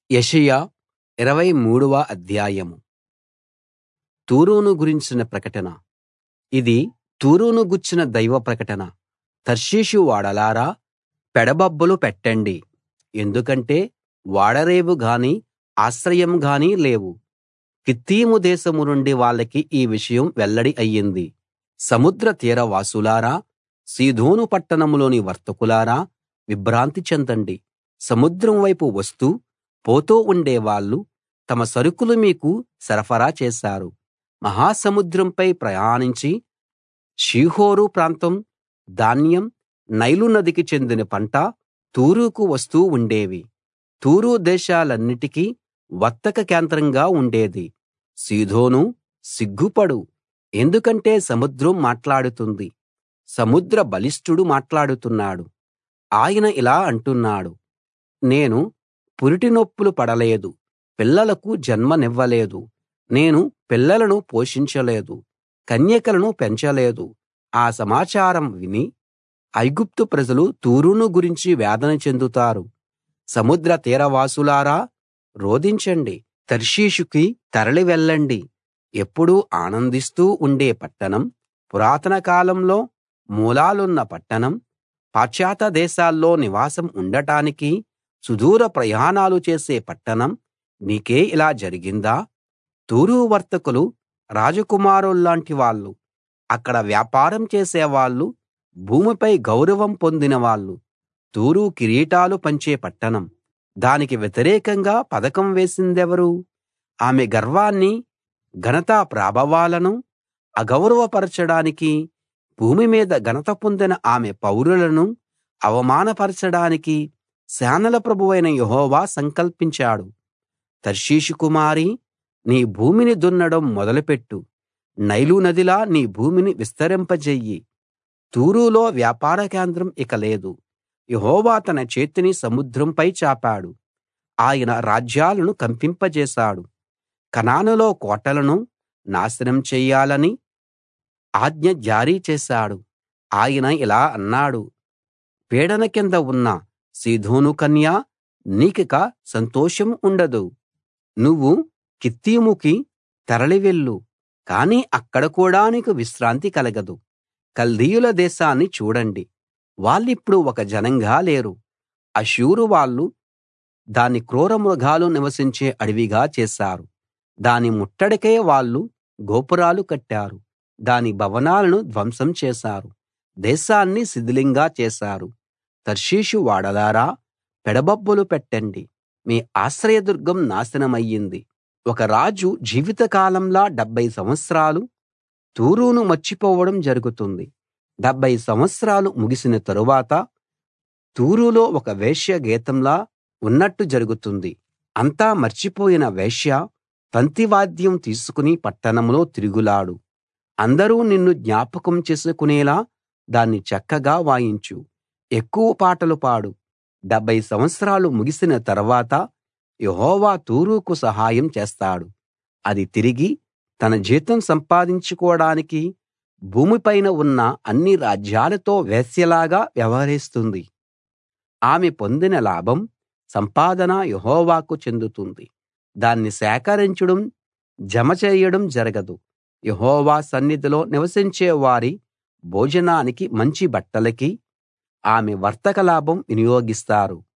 యెషయా ఇరవై మూడవ అధ్యాయం తూరును గురించిన ప్రకటన ఇది తూరును గూర్చిన దైవ ప్రకటన తర్షీషు ఓడలారా పెడబొబ్బలు పెట్టండి ఎందుకంటే ఓడరేవు గానీ ఆశ్రయం గానీ లేవు కిత్తీము దేశం నుండి వాళ్ళకి ఈ విషయం వెల్లడి అయ్యింది సముద్ర తీరవాసులారా సీదోను పట్టణంలోని వర్తకులారా విభ్రాంతి చెందండి సముద్రం వైపు వస్తూ పోతూ ఉండేవాళ్ళు తమ సరుకులు మీకు సరఫరా చేశారు మహాసముద్రంపై ప్రయాణించి షీహోరు ప్రాంతం ధాన్యం నైలు నదికి చెందిన పంట తూరుకు వస్తూ ఉండేవి తూరు దేశాలన్నిటికీ వర్తక కేంద్రంగా ఉండేది సీదోనూ సిగ్గుపడు ఎందుకంటే సముద్రం మాట్లాడుతుంది సముద్ర బలిష్ఠుడు మాట్లాడుతున్నాడు ఆయన ఇలా అంటున్నాడు నేను పురిటినొప్పులు పడలేదు పిల్లలకు జన్మనివ్వలేదు నేను పిల్లలను పోషించలేదు కన్యకలను పెంచలేదు ఆ సమాచారం విని ఐగుప్తు ప్రజలు తూరును గురించి వేదన చెందుతారు సముద్ర తీరవాసులారా రోదించండి తర్షీషుకి తరలి వెళ్ళండి ఎప్పుడూ ఆనందిస్తూ ఉండే పట్టణం పురాతన కాలంలో మూలాలున్న పట్టణం పాశ్చాత్య దేశాల్లో నివాసం ఉండటానికి సుదూర ప్రయాణాలు చేసే పట్టణం నీకే ఇలా జరిగిందా తూరు వర్తకులు రాజకుమారుల్లాంటి వాళ్ళు అక్కడ వ్యాపారం చేసేవాళ్ళు భూమిపై గౌరవం పొందిన వాళ్ళు తూరు కిరీటాలు పంచే పట్టణం దానికి వ్యతిరేకంగా పథకం వేసిందెవరు ఆమె గర్వాన్ని ఘనతా ప్రాభవాలను అగౌరవపరచడానికి భూమి మీద ఘనత పొందిన ఆమె పౌరులను అవమానపరచడానికి సేనల ప్రభువైన యెహోవా సంకల్పించాడు తర్షీషు కుమారీ నీ భూమిని దున్నడం మొదలుపెట్టు నైలు నదిలా నీ భూమిని విస్తరింపజెయ్యి తూరులో వ్యాపార కేంద్రం ఇక లేదు యెహోవా తన చేతిని సముద్రంపై చాపాడు ఆయన రాజ్యాలను కంపింపజేశాడు కనానులో కోటలను నాశనం చెయ్యాలని ఆజ్ఞ జారీ చేశాడు ఆయన ఇలా అన్నాడు పీడన కింద ఉన్న సీదోను కన్యా నీకిక సంతోషం ఉండదు నువ్వు కిత్తీముకి తరలి వెళ్ళు కానీ అక్కడ కూడా నీకు విశ్రాంతి కలగదు కల్దీయుల దేశాన్ని చూడండి వాళ్ళిప్పుడు ఒక జనంగా లేరు అష్షూరు వాళ్ళు దాన్ని క్రూర మృగాలు నివసించే అడవిగా చేశారు దాని ముట్టడికై వాళ్ళు గోపురాలు కట్టారు దాని భవనాలను ధ్వంసం చేశారు దేశాన్ని శిథిలంగా చేశారు తర్షీషు ఓడలారా పెడబొబ్బలు పెట్టండి మీ ఆశ్రయదుర్గం నాశనమయ్యింది ఒక రాజు జీవితకాలంలా డెబ్భై సంవత్సరాలు తూరును మర్చిపోవడం జరుగుతుంది డెబ్భై సంవత్సరాలు ముగిసిన తరువాత తూరులో ఒక వేశ్య గీతంలా ఉన్నట్టు జరుగుతుంది అంతా మర్చిపోయిన వేశ్య తంతివాద్యం తీసుకుని పట్టణంలో తిరుగులాడు అందరూ నిన్ను జ్ఞాపకం చేసుకునేలా దాన్ని చక్కగా వాయించు ఎక్కువ పాటలు పాడు డెబ్భై సంవత్సరాలు ముగిసిన తర్వాత యెహోవా తూరుకు సహాయం చేస్తాడు అది తిరిగి తన జీతం సంపాదించుకోడానికి భూమిపైన ఉన్న అన్ని రాజ్యాలతో వేశ్యలాగా వ్యవహరిస్తుంది ఆమె పొందిన లాభం సంపాదన యెహోవాకు చెందుతుంది దాన్ని సేకరించడం జమ చేయడం జరగదు యెహోవా సన్నిధిలో నివసించే వారి భోజనానికి మంచి బట్టలకి ఆమె వర్తక లాభం వినియోగిస్తారు